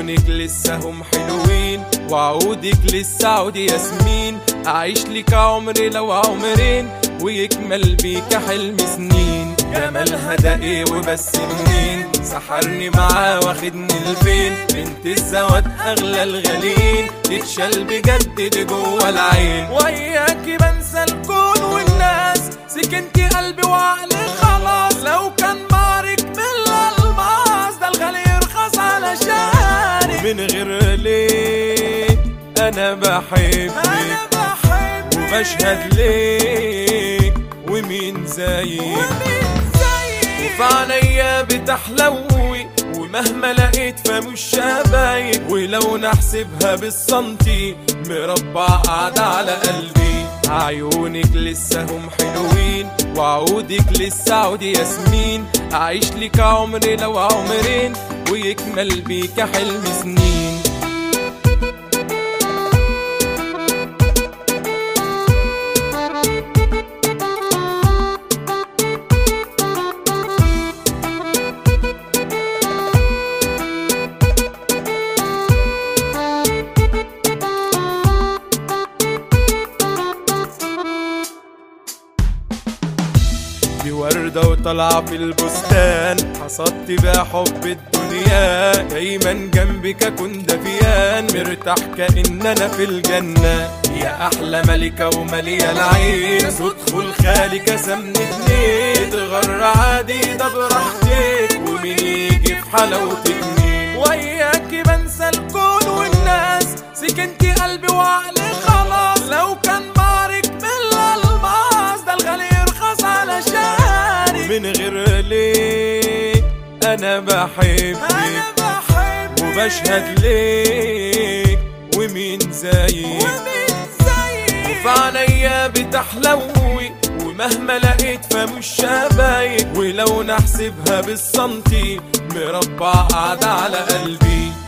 عيونك لسه هم حلوين وعودك لسه عود ياسمين أعيش لك عمري لو عمرين ويكمل بيك حلم سنين جمالها ده ايه وبس منين سحرني معاه واخدني لفين بنت الزوات اغلى الغالين تتشال بجد دي جوه العين وياكي بنسى الكون والناس سكنتي قلبي وعقلي خلاص لو كان بارك بالالماس ده الغالي يرخص على شاني من غير ليه انا بحبك انا بحبك وبشهد ليك ومين زيك ومين زيك وفي عينيا بتحلوي ومهما لقيت فمش شبايك ولو نحسبها بالسنتي مربع قاعدة على قلبي عيونك لسه هم حلوين وعودك لسه عود ياسمين أعيش لك عمري لو عمرين ويكمل بيك حلم سنين دي وردة وطالعة في البستان حصدت بيها حب الدنيا دايما جنبك اكون دفيان مرتاح كأن انا في الجنة يا احلى ملكة ومالية العين صدخ الخالي كسمني اتنين تغر عادي ده براحتك ومين يجي في حلاوتك مين وياكي بنسى الكون والناس سكنتي قلبي وعقلي خلاص لو كان بارك بالالماس ده الغالي يرخص على شاني من غير ليه انا بحبك انا بحبك وبشهد ليك ومين زيك ومين زيك وفي عينيا بتحلوي ومهما لقيت فمش شبايك ولو نحسبها بالسنتي مربع قاعدة على قلبي